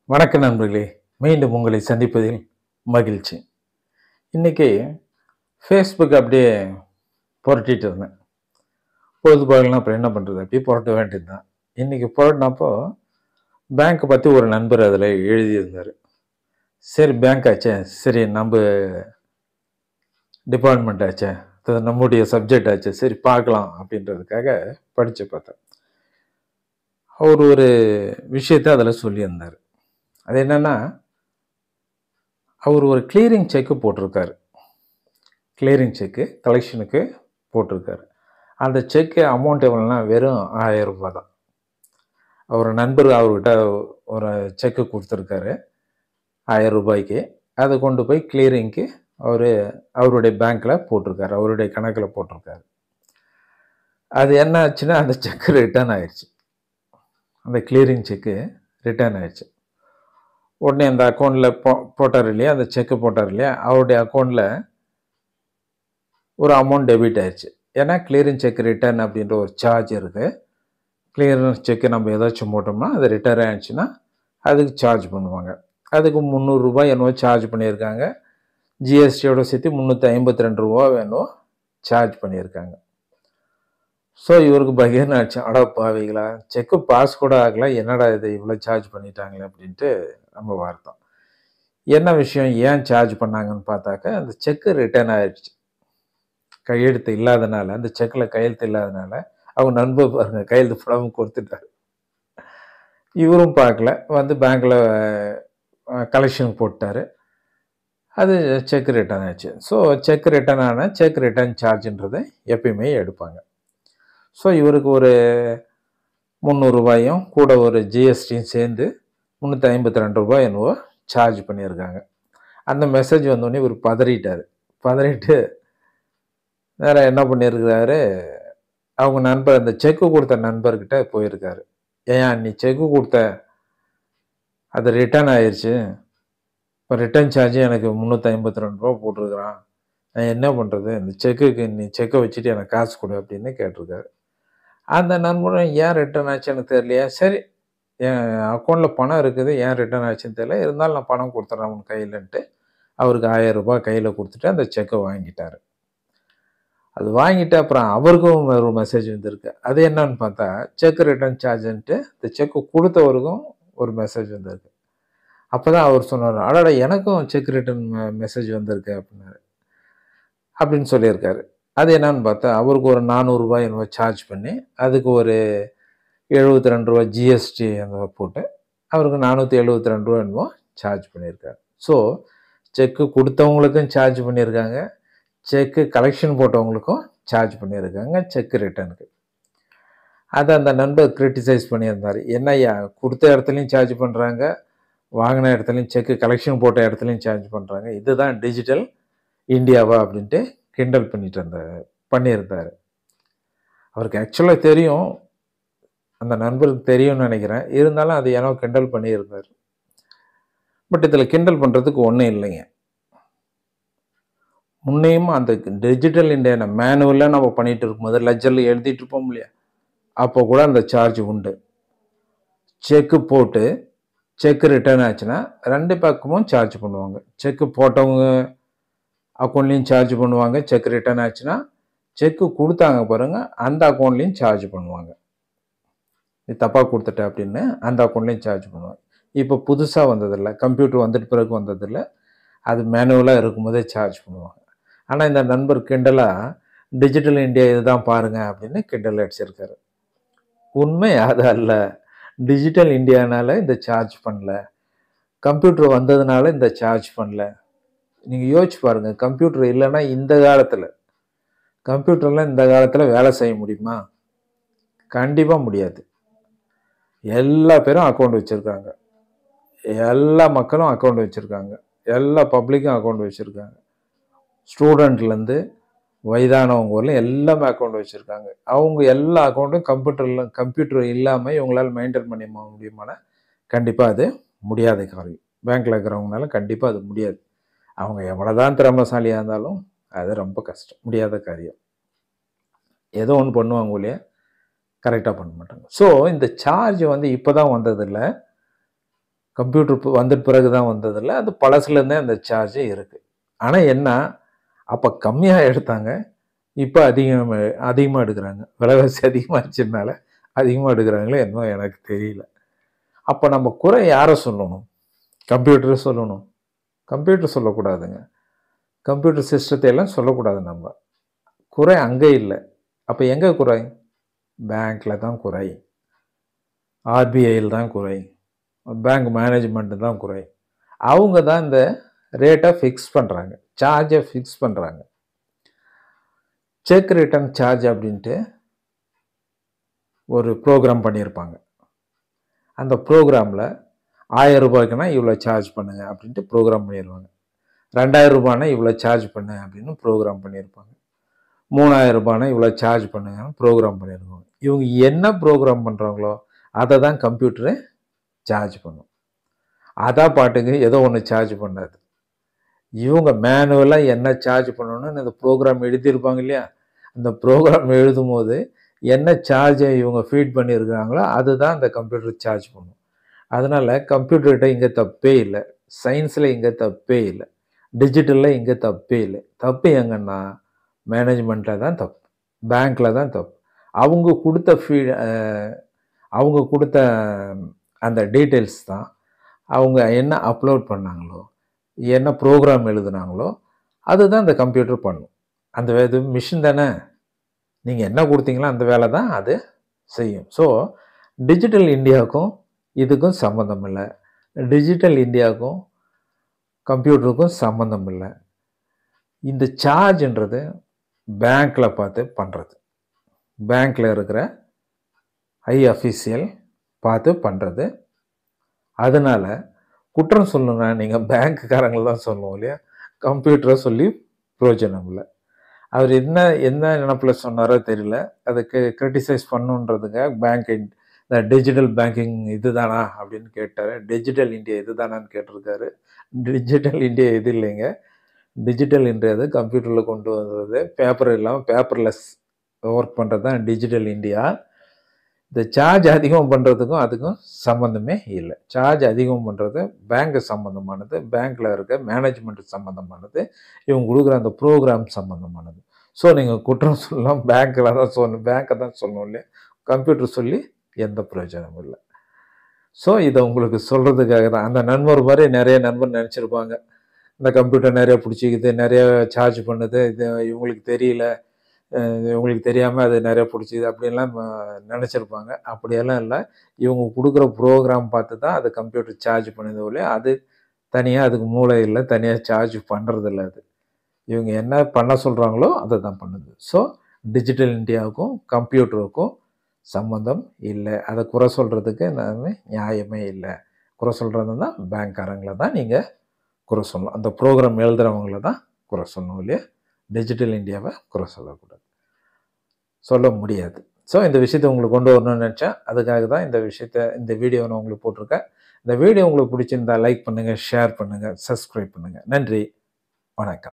வணக்கம் நண்பர்களே மீண்டும் உங்களை சந்திப்பதில் மகிழ்ச்சி இன்னைக்கு ஃபேஸ்புக் அப்படியே புரட்டிட்டு இருந்தேன் பொழுதுபோகலாம் அப்புறம் என்ன பண்ணுறது அப்படியே புரட்ட வேண்டியது தான் இன்றைக்கி புரட்டினப்போ பேங்க்கை பற்றி ஒரு நண்பர் அதில் எழுதியிருந்தார் சரி பேங்க் ஆச்சே சரி நம்ம டிபார்ட்மெண்ட் ஆச்சே அது நம்முடைய சப்ஜெக்ட் ஆச்சே சரி பார்க்கலாம் அப்படின்றதுக்காக படித்து பார்த்தேன் அவர் ஒரு விஷயத்தை அதில் சொல்லியிருந்தார் அது என்னன்னா அவர் ஒரு கிளியரிங் செக்கு போட்டிருக்காரு கிளியரிங் செக்கு கலெக்ஷனுக்கு போட்டிருக்காரு அந்த செக்கு அமௌண்ட் எவ்வளோனா வெறும் ஆயிரம் ரூபாய் தான் அவர் நண்பர் அவர்கிட்ட ஒரு செக்கு கொடுத்துருக்காரு ஆயிரம் ரூபாய்க்கு அதை கொண்டு போய் கிளியரிங்க்கு அவர் அவருடைய பேங்க்கில் போட்டிருக்காரு அவருடைய கணக்கில் போட்டிருக்காரு அது என்ன ஆச்சுன்னா அந்த செக்கு ரிட்டர்ன் ஆயிடுச்சு அந்த கிளியரிங் செக்கு ரிட்டர்ன் ஆயிடுச்சு உடனே அந்த அக்கௌண்ட்டில் போ போட்டார் இல்லையா அந்த செக்கு போட்டார் இல்லையா அவருடைய அக்கௌண்ட்டில் ஒரு அமௌண்ட் டெபிட் ஆயிடுச்சு ஏன்னா கிளியரிங் செக் ரிட்டர்ன் அப்படின்ற ஒரு சார்ஜ் இருக்குது கிளியரன்ஸ் செக்கு நம்ம ஏதாச்சும் போட்டோம்னா அது ரிட்டர்ன் ஆயிடுச்சுன்னா அதுக்கு சார்ஜ் பண்ணுவாங்க அதுக்கு முந்நூறுரூபா என்னவோ சார்ஜ் பண்ணியிருக்காங்க ஜிஎஸ்டியோட சேர்த்து முந்நூற்றி ஐம்பத்தி ரெண்டு ரூபா வேணும் சார்ஜ் பண்ணியிருக்காங்க ஸோ இவருக்கு பகிர்னு ஆச்சு அட பாவிங்களா செக்கு பாஸ் கூட ஆகல என்னடா இது இவ்வளோ சார்ஜ் பண்ணிட்டாங்களே அப்படின்ட்டு நம்ம வார்த்தோம் என்ன விஷயம் ஏன் சார்ஜ் பண்ணாங்கன்னு பார்த்தாக்க அந்த செக்கு ரிட்டர்ன் ஆயிடுச்சு கையெழுத்து இல்லாதனால அந்த செக்கில் கையெழுத்து இல்லாதனால அவங்க நண்பர் பாருங்க கையெழுத்து போடாமல் கொடுத்துட்டாரு இவரும் பார்க்கல வந்து பேங்க்கில் கலெக்ஷன் போட்டார் அது செக் ரிட்டர்ன் ஆச்சு ஸோ செக் ரிட்டர்ன் ஆனால் செக் ரிட்டர்ன் சார்ஜுன்றதை எப்பயுமே எடுப்பாங்க ஸோ இவருக்கு ஒரு முந்நூறுரூபாயும் கூட ஒரு ஜிஎஸ்டியும் சேர்ந்து முந்நூற்றி ஐம்பத்தி ரெண்டு ரூபாய் என்னவோ சார்ஜ் பண்ணியிருக்காங்க அந்த மெசேஜ் வந்தோடனே இவர் பதறிட்டார் பதறிட்டு வேறு என்ன பண்ணியிருக்கிறாரு அவங்க நண்பர் அந்த செக்கு கொடுத்த நண்பர்கிட்ட போயிருக்காரு ஏன் நீ செக்கு கொடுத்த அது ரிட்டர்ன் ஆயிடுச்சு இப்போ ரிட்டர்ன் சார்ஜ் எனக்கு முந்நூற்றி ஐம்பத்தி ரெண்டு ரூபா போட்டிருக்கிறான் நான் என்ன பண்ணுறது இந்த செக்குக்கு நீ செக்கை வச்சுட்டு எனக்கு காசு கொடு அப்படின்னு கேட்டிருக்காரு அந்த நண்பரும் ஏன் ரிட்டர்ன் ஆச்சு எனக்கு தெரியலையா சரி என் அக்கௌண்ட்டில் பணம் இருக்குது ஏன் ரிட்டர்ன் ஆச்சுன்னு தெரியல இருந்தாலும் நான் பணம் கொடுத்துட்றேன் உன் கையிலன்ட்டு அவருக்கு ஆயிரம் ரூபாய் கையில் கொடுத்துட்டு அந்த செக்கை வாங்கிட்டார் அது வாங்கிட்டு அப்புறம் அவருக்கும் ஒரு மெசேஜ் வந்திருக்கு அது என்னன்னு பார்த்தா செக் ரிட்டர்ன் சார்ஜுன்ட்டு இந்த செக்கு கொடுத்தவருக்கும் ஒரு மெசேஜ் வந்திருக்கு அப்போ தான் அவர் சொன்னார் அடடா எனக்கும் செக் ரிட்டர்ன் மெசேஜ் வந்திருக்கு அப்படின்னாரு அப்படின்னு சொல்லியிருக்காரு அது என்னன்னு பார்த்தா அவருக்கு ஒரு நானூறுரூவா என்னவோ சார்ஜ் பண்ணி அதுக்கு ஒரு எழுபத்தி ரெண்டு ரூபா ஜிஎஸ்டி அந்த போட்டு அவருக்கு நானூற்றி எழுபத்தி ரெண்டு ரூபா என்னவோ சார்ஜ் பண்ணியிருக்காரு ஸோ செக்கு கொடுத்தவங்களுக்கும் சார்ஜ் பண்ணியிருக்காங்க செக்கு கலெக்ஷன் போட்டவங்களுக்கும் சார்ஜ் பண்ணியிருக்காங்க செக்கு ரிட்டர்னுக்கு அதை அந்த நண்பர் கிரிட்டிசைஸ் பண்ணியிருந்தார் என்னய்யா கொடுத்த இடத்துலையும் சார்ஜ் பண்ணுறாங்க வாங்கின இடத்துலையும் செக்கு கலெக்ஷன் போட்ட இடத்துலையும் சார்ஜ் பண்ணுறாங்க இதுதான் டிஜிட்டல் இந்தியாவா அப்படின்ட்டு கிண்டல் பண்ணிட்டு இருந்தார் பண்ணியிருந்தார் அவருக்கு ஆக்சுவலாக தெரியும் அந்த நண்பருக்கு தெரியும்னு நினைக்கிறேன் இருந்தாலும் அது ஏனோ கிண்டல் பண்ணியிருந்தார் பட் இதில் கிண்டல் பண்ணுறதுக்கு ஒன்றும் இல்லைங்க முன்னையும் அந்த டிஜிட்டல் இந்தியா மேனுவலாக நம்ம பண்ணிட்டு இருக்கும்போது லெஜரில் எழுதிட்டு இருப்போம் இல்லையா அப்போ கூட அந்த சார்ஜ் உண்டு செக்கு போட்டு செக் ரிட்டர்ன் ஆச்சுன்னா ரெண்டு பக்கமும் சார்ஜ் பண்ணுவாங்க செக்கு போட்டவங்க அக்கௌண்ட்லேயும் சார்ஜ் பண்ணுவாங்க செக் ரிட்டர்ன் ஆச்சுன்னா செக்கு கொடுத்தாங்க பாருங்க அந்த அக்கௌண்ட்லேயும் சார்ஜ் பண்ணுவாங்க நீ தப்பாக கொடுத்துட்ட அப்படின்னு அந்த அக்கௌண்ட்லேயும் சார்ஜ் பண்ணுவாங்க இப்போ புதுசாக வந்ததில்லை கம்ப்யூட்டர் வந்துட்டு பிறகு வந்ததில்லை அது மேனுவலாக இருக்கும்போதே சார்ஜ் பண்ணுவாங்க ஆனால் இந்த நண்பர் கிண்டலாக டிஜிட்டல் இந்தியா இதுதான் பாருங்க அப்படின்னு கிண்டல் அடிச்சிருக்காரு உண்மை அது அல்ல டிஜிட்டல் இந்தியானால இந்த சார்ஜ் பண்ணல கம்ப்யூட்டர் வந்ததுனால இந்த சார்ஜ் பண்ணல நீங்கள் யோசிச்சு பாருங்கள் கம்ப்யூட்டர் இல்லைன்னா இந்த காலத்தில் கம்ப்யூட்டரில் இந்த காலத்தில் வேலை செய்ய முடியுமா கண்டிப்பாக முடியாது எல்லா பேரும் அக்கௌண்ட் வச்சுருக்காங்க எல்லா மக்களும் அக்கௌண்ட் வச்சுருக்காங்க எல்லா பப்ளிக்கும் அக்கௌண்ட் வச்சுருக்காங்க ஸ்டூடெண்ட்லேருந்து வயதானவங்க வரலாம் எல்லாமே அக்கௌண்ட் வச்சுருக்காங்க அவங்க எல்லா அக்கௌண்ட்டும் கம்ப்யூட்டரில் கம்ப்யூட்டர் இல்லாமல் இவங்களால் மெயின்டைன் பண்ணி முடியுமானா கண்டிப்பாக அது முடியாத காரியம் பேங்க்கில் இருக்கிறவங்கனால கண்டிப்பாக அது முடியாது அவங்க எவ்வளோதான் திறமசாலியாக இருந்தாலும் அது ரொம்ப கஷ்டம் முடியாத காரியம் ஏதோ ஒன்று பண்ணுவாங்க இல்லையா கரெக்டாக பண்ண மாட்டாங்க ஸோ இந்த சார்ஜ் வந்து இப்போ தான் வந்ததில்லை கம்ப்யூட்டர் வந்துட்டு பிறகு தான் வந்ததில்ல அது பழசுலேருந்தே அந்த சார்ஜே இருக்குது ஆனால் என்ன அப்போ கம்மியாக எடுத்தாங்க இப்போ அதிகமாக அதிகமாக எடுக்கிறாங்க விலைவாசி அதிகமாகிடுச்சதுனால அதிகமாக எடுக்கிறாங்களே என்னமோ எனக்கு தெரியல அப்போ நம்ம குறை யாரை சொல்லணும் கம்ப்யூட்டரை சொல்லணும் கம்ப்யூட்டர் சொல்லக்கூடாதுங்க கம்ப்யூட்டர் சிஸ்டத்தை எல்லாம் சொல்லக்கூடாது நம்ம குறை அங்கே இல்லை அப்போ எங்கே குறை பேங்க்கில் தான் குறை ஆர்பிஐயில் தான் குறை பேங்க் மேனேஜ்மெண்ட்டு தான் குறை அவங்க தான் இந்த ரேட்டை ஃபிக்ஸ் பண்ணுறாங்க சார்ஜை ஃபிக்ஸ் பண்ணுறாங்க செக் ரிட்டர்ன் சார்ஜ் அப்படின்ட்டு ஒரு ப்ரோக்ராம் பண்ணியிருப்பாங்க அந்த ப்ரோக்ராமில் ஆயிரம் ரூபாய்க்குனா இவ்வளோ சார்ஜ் பண்ணுங்க அப்படின்ட்டு ப்ரோக்ராம் பண்ணிடுவாங்க ரெண்டாயிரம் ரூபாய்னா இவ்வளோ சார்ஜ் பண்ணு அப்படின்னு ப்ரோக்ராம் பண்ணியிருப்பாங்க மூணாயிரம் ரூபாய்னா இவ்வளோ சார்ஜ் பண்ணுங்கன்னு ப்ரோக்ராம் பண்ணியிருப்பாங்க இவங்க என்ன ப்ரோக்ராம் பண்ணுறாங்களோ அதை தான் கம்ப்யூட்டரு சார்ஜ் பண்ணும் அதான் பாட்டுக்கு ஏதோ ஒன்று சார்ஜ் பண்ணாது இவங்க மேனுவலாக என்ன சார்ஜ் பண்ணணும்னு இந்த ப்ரோக்ராம் எழுதியிருப்பாங்க இல்லையா அந்த ப்ரோக்ராம் எழுதும் போது என்ன சார்ஜை இவங்க ஃபீட் பண்ணியிருக்காங்களோ அதுதான் அந்த கம்ப்யூட்டர் சார்ஜ் பண்ணும் அதனால் கம்ப்யூட்டர்கிட்ட இங்கே தப்பே இல்லை சயின்ஸில் இங்கே தப்பே இல்லை டிஜிட்டலில் இங்கே தப்பே இல்லை தப்பு எங்கன்னா மேனேஜ்மெண்ட்டில் தான் தப்பு பேங்க்கில் தான் தப்பு அவங்க கொடுத்த ஃபீ அவங்க கொடுத்த அந்த டீட்டெயில்ஸ் தான் அவங்க என்ன அப்லோட் பண்ணாங்களோ என்ன ப்ரோக்ராம் எழுதுனாங்களோ அதுதான் அந்த கம்ப்யூட்டர் பண்ணும் அந்த இது மிஷின் தானே நீங்கள் என்ன கொடுத்தீங்களோ அந்த வேலை தான் அது செய்யும் ஸோ டிஜிட்டல் இந்தியாவுக்கும் இதுக்கும் சம்மந்தம் இல்லை டிஜிட்டல் இந்தியாவுக்கும் கம்ப்யூட்டருக்கும் சம்மந்தம் இல்லை இந்த சார்ஜ்ன்றது பேங்க்கில் பார்த்து பண்ணுறது பேங்க்கில் இருக்கிற ஹை அஃபீஷியல் பார்த்து பண்ணுறது அதனால் குற்றம் சொல்லணும்னா நீங்கள் பேங்க்குக்காரங்களை தான் சொல்லணும் இல்லையா கம்ப்யூட்டரை சொல்லி பிரயோஜனம் இல்லை அவர் என்ன என்ன நினப்பில் சொன்னாரோ தெரியல அதுக்கு கிரிட்டிசைஸ் பண்ணுன்றதுக்காக பேங்க் இந்த டிஜிட்டல் பேங்கிங் இது தானா அப்படின்னு கேட்டார் டிஜிட்டல் இந்தியா இது தானான்னு கேட்டிருக்காரு டிஜிட்டல் இந்தியா இது இல்லைங்க டிஜிட்டல் இந்தியா கம்ப்யூட்டரில் கொண்டு வந்தது பேப்பர் இல்லாமல் பேப்பர்லெஸ் ஒர்க் பண்ணுறது தான் டிஜிட்டல் இந்தியா இந்த சார்ஜ் அதிகம் பண்ணுறதுக்கும் அதுக்கும் சம்மந்தமே இல்லை சார்ஜ் அதிகம் பண்ணுறது பேங்க்கு சம்மந்தமானது பேங்க்கில் இருக்க மேனேஜ்மெண்ட் சம்மந்தமானது இவங்க கொடுக்குற அந்த ப்ரோக்ராம் சம்மந்தமானது ஸோ நீங்கள் குற்றம் சொல்லலாம் பேங்க்கில் தான் சொல்லணும் பேங்க்கை தான் சொல்லணும் இல்லையா கம்ப்யூட்டர் சொல்லி எந்த பிரயோஜனமும் இல்லை ஸோ இதை உங்களுக்கு சொல்கிறதுக்காக தான் அந்த நண்பர் மாதிரி நிறைய நண்பர் நினச்சிருப்பாங்க இந்த கம்ப்யூட்டர் நிறைய பிடிச்சிக்குது நிறைய சார்ஜ் பண்ணுது இது இவங்களுக்கு தெரியல இவங்களுக்கு தெரியாமல் அது நிறைய பிடிச்சிது அப்படின்லாம் நினச்சிருப்பாங்க அப்படியெல்லாம் இல்லை இவங்க கொடுக்குற ப்ரோக்ராம் பார்த்து தான் அது கம்ப்யூட்டர் சார்ஜ் பண்ணுது இல்லையா அது தனியாக அதுக்கு மூளை இல்லை தனியாக சார்ஜ் பண்ணுறதில்ல அது இவங்க என்ன பண்ண சொல்கிறாங்களோ அதை தான் பண்ணுது ஸோ டிஜிட்டல் இந்தியாவுக்கும் கம்ப்யூட்டருக்கும் சம்மந்தம் இல்லை அதை குறை சொல்கிறதுக்கு நான் நியாயமே இல்லை குறை சொல்கிறது தான் பேங்க்காரங்களை தான் நீங்கள் குறை சொல்லணும் அந்த ப்ரோக்ராம் எழுதுகிறவங்கள தான் குறை சொல்லணும் இல்லையா டிஜிட்டல் இந்தியாவை குறை சொல்லக்கூடாது சொல்ல முடியாது ஸோ இந்த விஷயத்தை உங்களுக்கு கொண்டு வரணும்னு நினச்சேன் அதுக்காக தான் இந்த விஷயத்த இந்த வீடியோ நான் உங்களுக்கு போட்டிருக்கேன் இந்த வீடியோ உங்களுக்கு பிடிச்சிருந்தா லைக் பண்ணுங்கள் ஷேர் பண்ணுங்கள் சப்ஸ்கிரைப் பண்ணுங்கள் நன்றி வணக்கம்